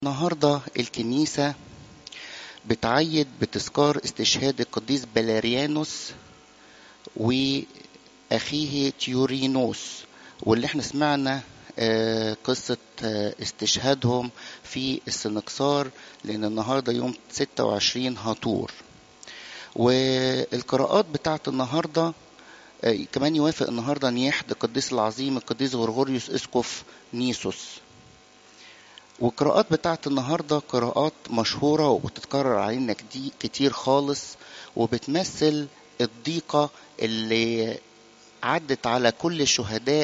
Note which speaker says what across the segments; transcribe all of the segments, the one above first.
Speaker 1: النهاردة الكنيسة بتعيد بتذكار استشهاد القديس بلاريانوس وأخيه تيورينوس واللي احنا سمعنا آه، قصة آه، استشهادهم في السنكسار لأن النهاردة يوم 26 هطور والقراءات بتاعت النهاردة آه، كمان يوافق النهاردة نياحة القديس العظيم القديس غرغوريوس اسقف نيسوس والقراءات بتاعت النهارده قراءات مشهوره وبتتكرر علينا كدي- كتير خالص وبتمثل الضيقه اللي عدت على كل الشهداء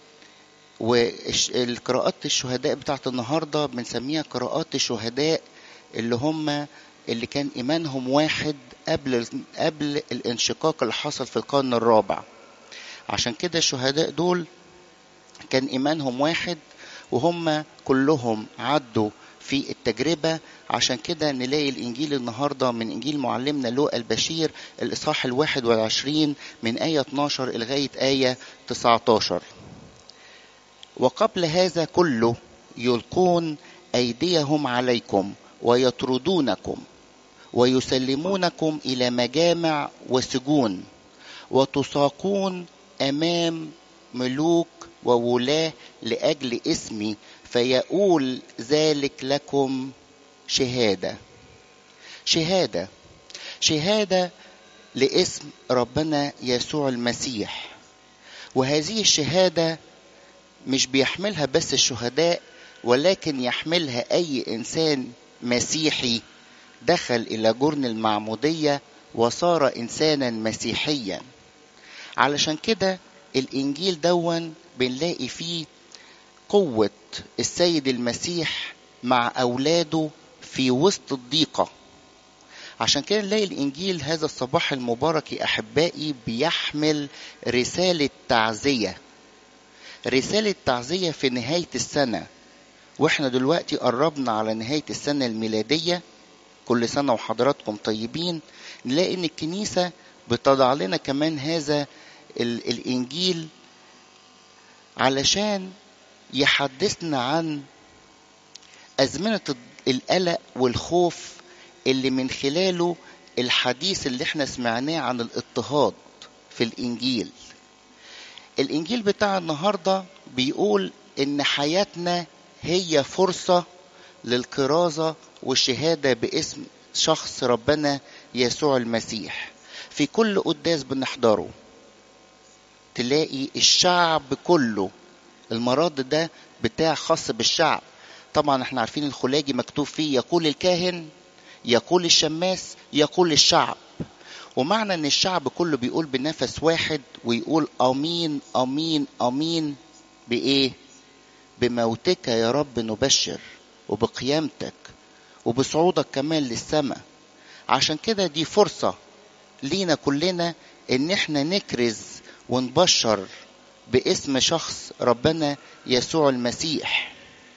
Speaker 1: والقراءات الشهداء بتاعت النهارده بنسميها قراءات الشهداء اللي هم اللي كان ايمانهم واحد قبل قبل الانشقاق اللي حصل في القرن الرابع عشان كده الشهداء دول كان ايمانهم واحد وهم كلهم عدوا في التجربة عشان كده نلاقي الإنجيل النهاردة من إنجيل معلمنا لوقا البشير الإصحاح الواحد والعشرين من آية 12 لغاية آية 19 وقبل هذا كله يلقون أيديهم عليكم ويطردونكم ويسلمونكم إلى مجامع وسجون وتساقون أمام ملوك وولاة لأجل اسمي فيقول ذلك لكم شهادة شهادة شهادة لاسم ربنا يسوع المسيح وهذه الشهادة مش بيحملها بس الشهداء ولكن يحملها أي إنسان مسيحي دخل إلى جرن المعمودية وصار إنسانا مسيحيا علشان كده الإنجيل دون بنلاقي فيه قوة السيد المسيح مع أولاده في وسط الضيقة عشان كده نلاقي الإنجيل هذا الصباح المبارك يا أحبائي بيحمل رسالة تعزية رسالة تعزية في نهاية السنة واحنا دلوقتي قربنا على نهاية السنة الميلادية كل سنة وحضراتكم طيبين نلاقي ان الكنيسة بتضع لنا كمان هذا ال- الانجيل علشان يحدثنا عن أزمنة القلق والخوف اللي من خلاله الحديث اللي احنا سمعناه عن الاضطهاد في الإنجيل الإنجيل بتاع النهاردة بيقول إن حياتنا هي فرصة للكرازة والشهادة باسم شخص ربنا يسوع المسيح في كل قداس بنحضره تلاقي الشعب كله المرض ده بتاع خاص بالشعب طبعا احنا عارفين الخلاجي مكتوب فيه يقول الكاهن يقول الشماس يقول الشعب ومعنى ان الشعب كله بيقول بنفس واحد ويقول امين امين امين بايه بموتك يا رب نبشر وبقيامتك وبصعودك كمان للسماء عشان كده دي فرصة لينا كلنا ان احنا نكرز ونبشر باسم شخص ربنا يسوع المسيح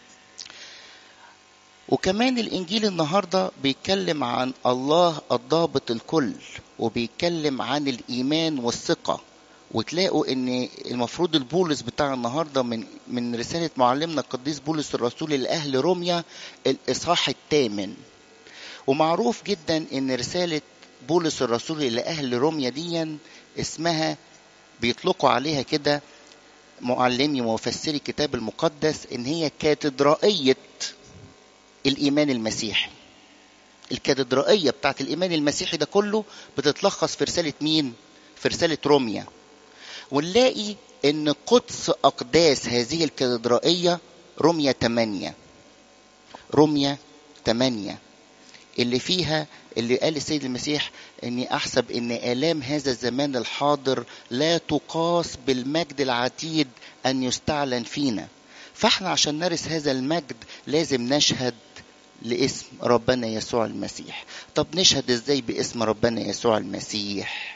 Speaker 1: وكمان الانجيل النهارده بيتكلم عن الله الضابط الكل وبيتكلم عن الايمان والثقه وتلاقوا ان المفروض البولس بتاع النهارده من من رساله معلمنا القديس بولس الرسول لاهل روميا الاصحاح الثامن ومعروف جدا ان رساله بولس الرسول لاهل روميا دي اسمها بيطلقوا عليها كده معلمي ومفسري الكتاب المقدس ان هي كاتدرائيه الايمان المسيحي الكاتدرائيه بتاعت الايمان المسيحي ده كله بتتلخص في رساله مين في رساله روميا ونلاقي ان قدس اقداس هذه الكاتدرائيه روميا 8 روميا 8 اللي فيها اللي قال السيد المسيح اني احسب ان الام هذا الزمان الحاضر لا تقاس بالمجد العتيد ان يستعلن فينا فاحنا عشان نرث هذا المجد لازم نشهد لاسم ربنا يسوع المسيح طب نشهد ازاي باسم ربنا يسوع المسيح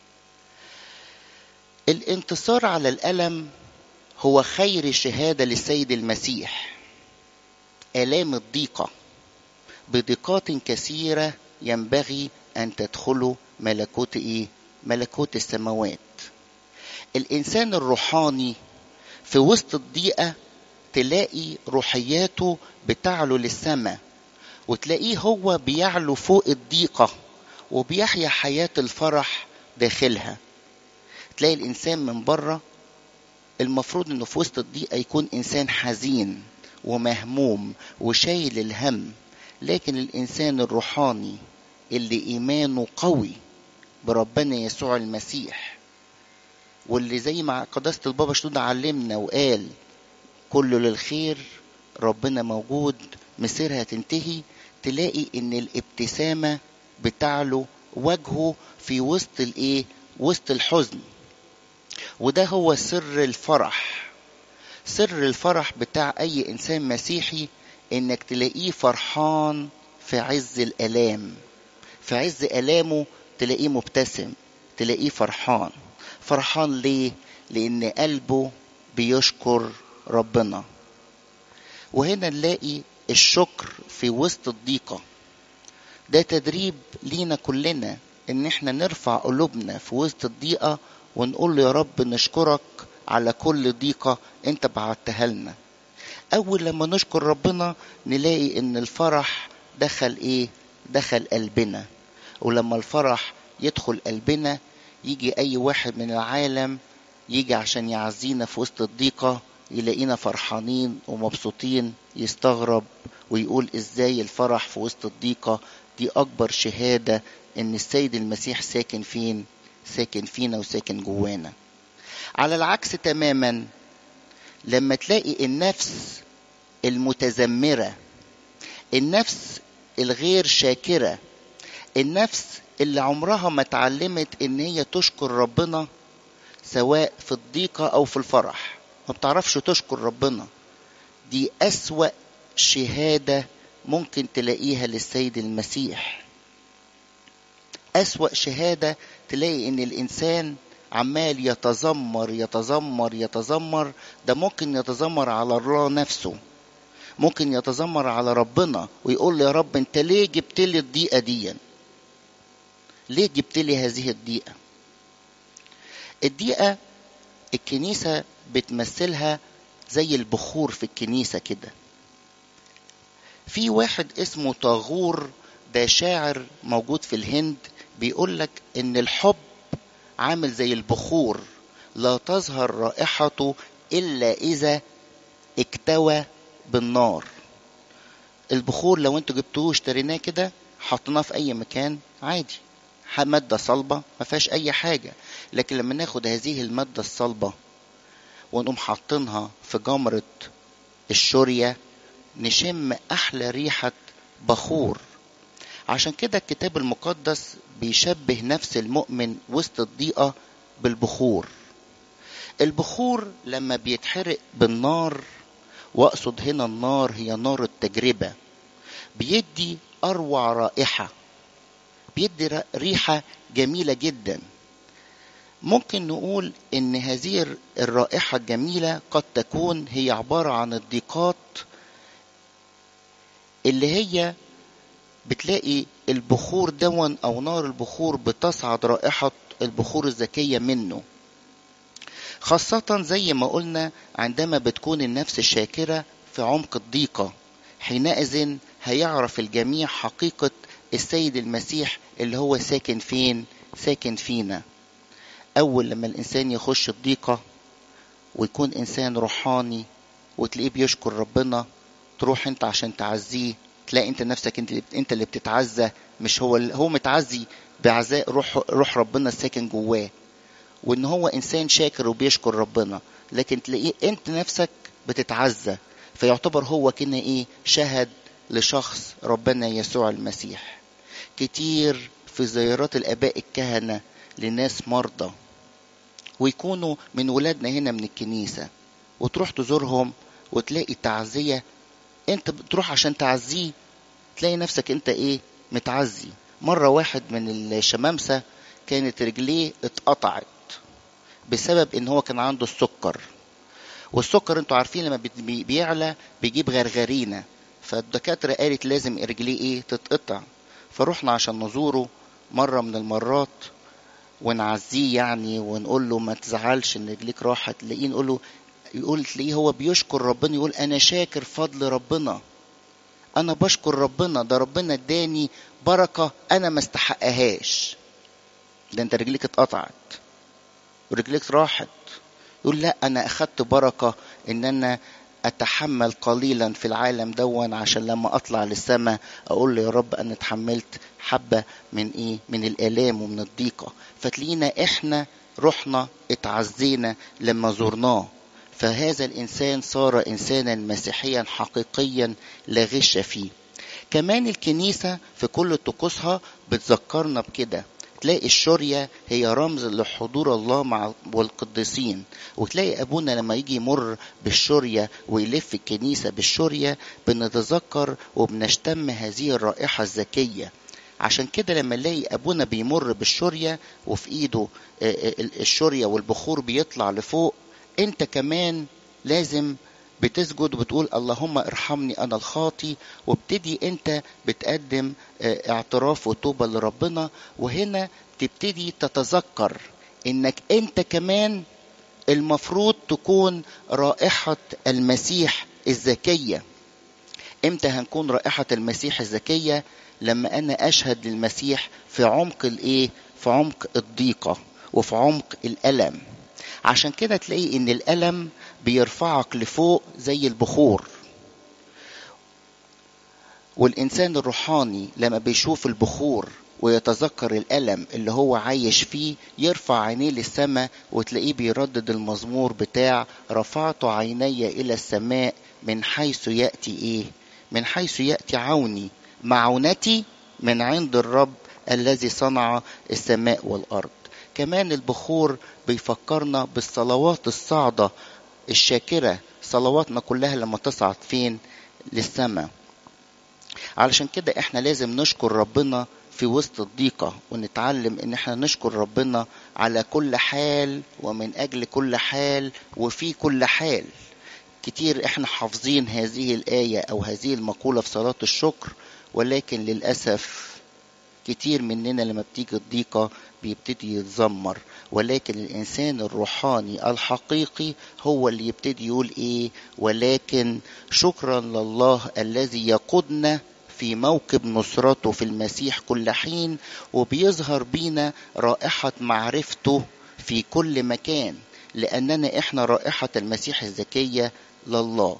Speaker 1: الانتصار على الالم هو خير شهاده للسيد المسيح الام الضيقه بضيقات كثيره ينبغي ان تدخلوا ملكوت ايه ملكوت السماوات الانسان الروحاني في وسط الضيقه تلاقي روحياته بتعلو للسماء وتلاقيه هو بيعلو فوق الضيقة وبيحيا حياة الفرح داخلها تلاقي الإنسان من بره المفروض انه في وسط الضيقة يكون إنسان حزين ومهموم وشايل الهم لكن الإنسان الروحاني اللي إيمانه قوي بربنا يسوع المسيح واللي زي ما قداسة البابا شنودة علمنا وقال كله للخير ربنا موجود مسيرها تنتهي تلاقي ان الابتسامة بتعلو وجهه في وسط الايه وسط الحزن وده هو سر الفرح سر الفرح بتاع اي انسان مسيحي انك تلاقيه فرحان في عز الالام في عز الامه تلاقيه مبتسم تلاقيه فرحان فرحان ليه لان قلبه بيشكر ربنا وهنا نلاقي الشكر في وسط الضيقة ده تدريب لينا كلنا ان احنا نرفع قلوبنا في وسط الضيقة ونقول له يا رب نشكرك على كل ضيقة انت بعتها لنا اول لما نشكر ربنا نلاقي ان الفرح دخل ايه دخل قلبنا ولما الفرح يدخل قلبنا يجي اي واحد من العالم يجي عشان يعزينا في وسط الضيقة يلاقينا فرحانين ومبسوطين يستغرب ويقول ازاي الفرح في وسط الضيقة دي اكبر شهادة ان السيد المسيح ساكن فين ساكن فينا وساكن جوانا على العكس تماما لما تلاقي النفس المتذمرة النفس الغير شاكرة النفس اللي عمرها ما اتعلمت ان هي تشكر ربنا سواء في الضيقة او في الفرح ما بتعرفش تشكر ربنا دي أسوأ شهادة ممكن تلاقيها للسيد المسيح أسوأ شهادة تلاقي إن الإنسان عمال يتذمر يتذمر يتذمر ده ممكن يتذمر على الله نفسه ممكن يتذمر على ربنا ويقول يا رب انت ليه جبت لي الضيقه دي ليه جبت لي هذه الضيقه الضيقه الكنيسه بتمثلها زي البخور في الكنيسه كده في واحد اسمه طاغور ده شاعر موجود في الهند بيقول لك ان الحب عامل زي البخور لا تظهر رائحته الا اذا اكتوى بالنار البخور لو انتوا جبتوه اشتريناه كده حطيناه في اي مكان عادي مادة صلبة ما فيهاش اي حاجة لكن لما ناخد هذه المادة الصلبة ونقوم حاطينها في جمرة الشورية نشم احلى ريحة بخور عشان كده الكتاب المقدس بيشبه نفس المؤمن وسط الضيقة بالبخور البخور لما بيتحرق بالنار واقصد هنا النار هي نار التجربة بيدي اروع رائحة بيدي ريحة جميلة جدا ممكن نقول ان هذه الرائحة الجميلة قد تكون هي عبارة عن الضيقات اللي هي بتلاقي البخور دون او نار البخور بتصعد رائحة البخور الذكية منه خاصة زي ما قلنا عندما بتكون النفس الشاكرة في عمق الضيقة حينئذ هيعرف الجميع حقيقة السيد المسيح اللي هو ساكن فين ساكن فينا أول لما الإنسان يخش الضيقة ويكون إنسان روحاني وتلاقيه بيشكر ربنا تروح أنت عشان تعزيه تلاقي أنت نفسك أنت أنت اللي بتتعزى مش هو هو متعزي بعزاء روح روح ربنا الساكن جواه وان هو انسان شاكر وبيشكر ربنا لكن تلاقيه انت نفسك بتتعزى فيعتبر هو كنا ايه شهد لشخص ربنا يسوع المسيح كتير في زيارات الاباء الكهنه لناس مرضى ويكونوا من ولادنا هنا من الكنيسه وتروح تزورهم وتلاقي تعزيه انت بتروح عشان تعزيه تلاقي نفسك انت ايه متعزي مره واحد من الشمامسه كانت رجليه اتقطعت بسبب ان هو كان عنده السكر والسكر انتوا عارفين لما بيعلى بيجيب غرغرينه فالدكاتره قالت لازم رجليه ايه تتقطع فروحنا عشان نزوره مره من المرات ونعزيه يعني ونقول له ما تزعلش ان رجليك راحت تلاقيه نقول له يقول تلاقيه هو بيشكر ربنا يقول انا شاكر فضل ربنا انا بشكر ربنا ده ربنا اداني بركه انا ما استحقهاش ده انت رجليك اتقطعت ورجليك راحت يقول لا انا اخدت بركه ان انا اتحمل قليلا في العالم دون عشان لما اطلع للسماء اقول له يا رب انا اتحملت حبه من ايه من الالام ومن الضيقه فتلاقينا احنا رحنا اتعزينا لما زرناه فهذا الانسان صار انسانا مسيحيا حقيقيا لا غش فيه كمان الكنيسه في كل طقوسها بتذكرنا بكده تلاقي الشورية هي رمز لحضور الله مع والقديسين وتلاقي أبونا لما يجي يمر بالشورية ويلف الكنيسة بالشورية بنتذكر وبنشتم هذه الرائحة الزكية عشان كده لما نلاقي أبونا بيمر بالشورية وفي إيده الشورية والبخور بيطلع لفوق أنت كمان لازم بتسجد وبتقول اللهم ارحمني انا الخاطي وابتدي انت بتقدم اعتراف وتوبه لربنا وهنا تبتدي تتذكر انك انت كمان المفروض تكون رائحه المسيح الزكيه امتى هنكون رائحه المسيح الزكيه لما انا اشهد للمسيح في عمق الايه في عمق الضيقه وفي عمق الالم عشان كده تلاقي ان الالم بيرفعك لفوق زي البخور والانسان الروحاني لما بيشوف البخور ويتذكر الالم اللي هو عايش فيه يرفع عينيه للسماء وتلاقيه بيردد المزمور بتاع رفعت عيني الى السماء من حيث ياتي ايه من حيث ياتي عوني معونتي من عند الرب الذي صنع السماء والارض كمان البخور بيفكرنا بالصلوات الصاعدة الشاكرة صلواتنا كلها لما تصعد فين للسماء علشان كده احنا لازم نشكر ربنا في وسط الضيقة ونتعلم ان احنا نشكر ربنا على كل حال ومن اجل كل حال وفي كل حال كتير احنا حافظين هذه الآية او هذه المقولة في صلاة الشكر ولكن للأسف كتير مننا لما بتيجي الضيقة بيبتدي يتذمر ولكن الإنسان الروحاني الحقيقي هو اللي يبتدي يقول إيه ولكن شكرا لله الذي يقودنا في موكب نصرته في المسيح كل حين وبيظهر بينا رائحة معرفته في كل مكان لأننا إحنا رائحة المسيح الزكية لله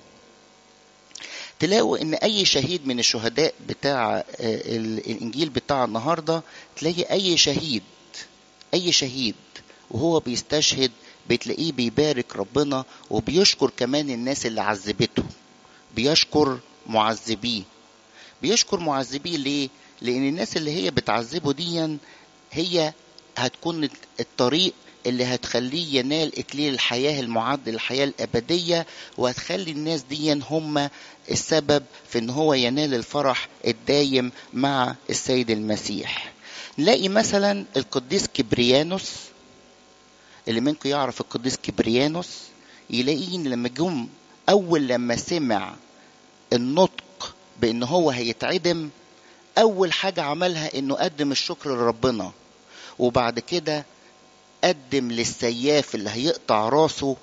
Speaker 1: تلاقوا ان اي شهيد من الشهداء بتاع الانجيل بتاع النهارده تلاقي اي شهيد اي شهيد وهو بيستشهد بتلاقيه بيبارك ربنا وبيشكر كمان الناس اللي عذبته بيشكر معذبيه بيشكر معذبيه ليه لان الناس اللي هي بتعذبه ديا هي هتكون الطريق اللي هتخليه ينال اكليل الحياه المعد للحياه الابديه وهتخلي الناس دي هم السبب في ان هو ينال الفرح الدايم مع السيد المسيح نلاقي مثلا القديس كبريانوس اللي منكم يعرف القديس كبريانوس يلاقيه لما جم اول لما سمع النطق بان هو هيتعدم اول حاجه عملها انه قدم الشكر لربنا وبعد كده قدم للسياف اللي هيقطع راسه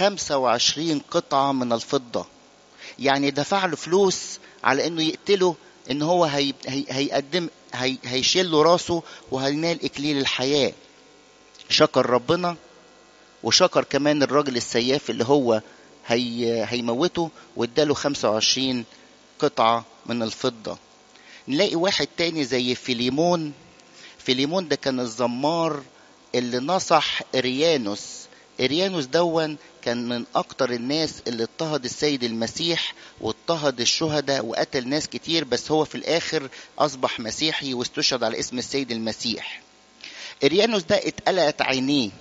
Speaker 1: 25 قطعة من الفضة يعني دفع له فلوس على انه يقتله ان هو هي هي هيقدم هي هيشيل له راسه وهينال اكليل الحياة شكر ربنا وشكر كمان الراجل السياف اللي هو هي هيموته واداله 25 قطعة من الفضة نلاقي واحد تاني زي فيليمون فيليمون ده كان الزمار اللي نصح اريانوس اريانوس دون كان من اكتر الناس اللي اضطهد السيد المسيح واضطهد الشهداء وقتل ناس كتير بس هو في الاخر اصبح مسيحي واستشهد على اسم السيد المسيح اريانوس ده اتقلقت عينيه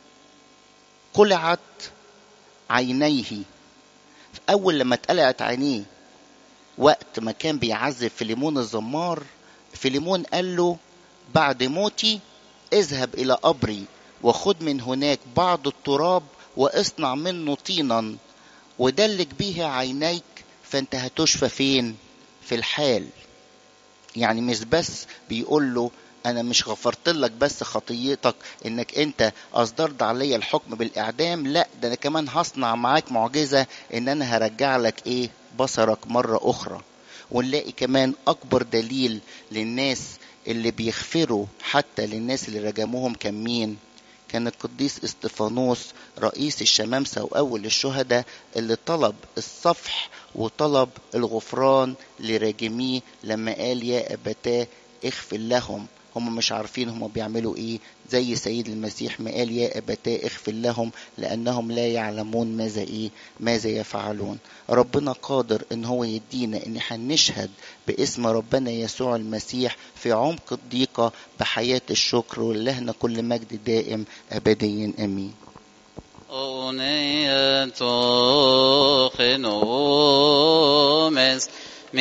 Speaker 1: قلعت عينيه اول لما اتقلقت عينيه وقت ما كان بيعذب فيليمون الزمار فيليمون قال له بعد موتي اذهب إلى قبري وخذ من هناك بعض التراب واصنع منه طينا ودلك به عينيك فانت هتشفى فين في الحال يعني مش بس بيقول له انا مش غفرت لك بس خطيتك انك انت اصدرت عليا الحكم بالاعدام لا ده انا كمان هصنع معاك معجزه ان انا هرجع لك ايه بصرك مره اخرى ونلاقي كمان اكبر دليل للناس اللي بيغفروا حتى للناس اللي رجموهم كان مين كان القديس استفانوس رئيس الشمامسة وأول الشهداء اللي طلب الصفح وطلب الغفران لراجميه لما قال يا أبتاه اغفر لهم هم مش عارفين هم بيعملوا ايه زي سيد المسيح ما قال يا أبتاه اغفر لهم لأنهم لا يعلمون ماذا ايه ماذا يفعلون ربنا قادر ان هو يدينا ان هنشهد باسم ربنا يسوع المسيح في عمق الضيقة بحياة الشكر ولهنا كل مجد دائم أبديا أمين
Speaker 2: أغنية خنومس